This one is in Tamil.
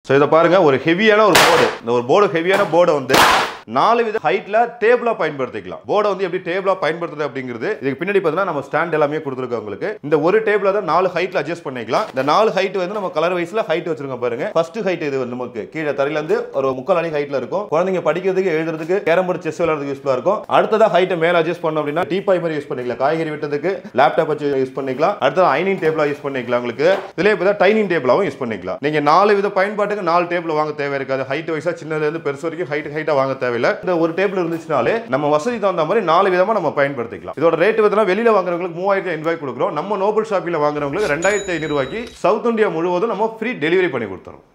ஸோ இதை பாருங்க ஒரு ஹெவியான ஒரு போர்டு இந்த ஒரு போர்டு ஹெவியான போர்டை வந்து நாலு வித ஹைட்ல டேபிளா பயன்படுத்திக்கலாம் போர்டை வந்து எப்படி டேபிளா பயன்படுத்துறது அப்படிங்கிறது இதுக்கு பின்னாடி பார்த்தீங்கன்னா நம்ம ஸ்டாண்ட் எல்லாமே கொடுத்துருக்கோம் உங்களுக்கு இந்த ஒரு டேபிள தான் நாலு ஹைட்ல அட்ஜஸ்ட் பண்ணிக்கலாம் இந்த நாலு ஹைட் வந்து நம்ம கலர் வைஸ்ல ஹைட் வச்சிருக்கோம் பாருங்க ஃபர்ஸ்ட் ஹைட் இது வந்து நமக்கு கீழே தரையில இருந்து ஒரு முக்கால் அடி ஹைட்ல இருக்கும் குழந்தைங்க படிக்கிறதுக்கு எழுதுறதுக்கு கேரம் போர்டு செஸ் விளையாடுறதுக்கு யூஸ்ஃபுல்லா இருக்கும் அடுத்ததா ஹைட்டை மேல அட்ஜஸ்ட் பண்ணோம் அப்படின்னா டீபாய் மாதிரி யூஸ் பண்ணிக்கலாம் காய்கறி வெட்டதுக்கு லேப்டாப் வச்சு யூஸ் பண்ணிக்கலாம் அடுத்தது ஐனிங் டேபிளா யூஸ் பண்ணிக்கலாம் உங்களுக்கு இதுல இப்போ டைனிங் டேபிளாவும் யூஸ் பண்ணிக்கலாம் நீங்க நாலு வித பயன்பாட்டுக்கு நாலு டேபிள் வாங்க தேவை இருக்காது ஹைட் வைஸா சின்னதுல இருந்து பெருசு வரைக்கும் ஹைட் ஹைட்டா வாங்க தேவையில்லை இந்த ஒரு டேபிள் இருந்துச்சுனாலே நம்ம வசதி தகுந்த மாதிரி நாலு விதமா நம்ம பயன்படுத்திக்கலாம் இதோட ரேட் பார்த்தீங்கன்னா வெளியில வாங்குறவங்களுக்கு மூவாயிரத்தி ஐநூறு ரூபாய்க்கு கொடுக்குறோம் நம்ம நோபல் ஷாப்பில் வாங்குறவங்களுக்கு ரெண்டாயிரத்தி ஐநூறு ரூபாய்க்கு சவுத் இந்தியா முழுவதும் நம்ம ஃப்ரீ டெலிவரி பண்ணி கொடுத்துறோம்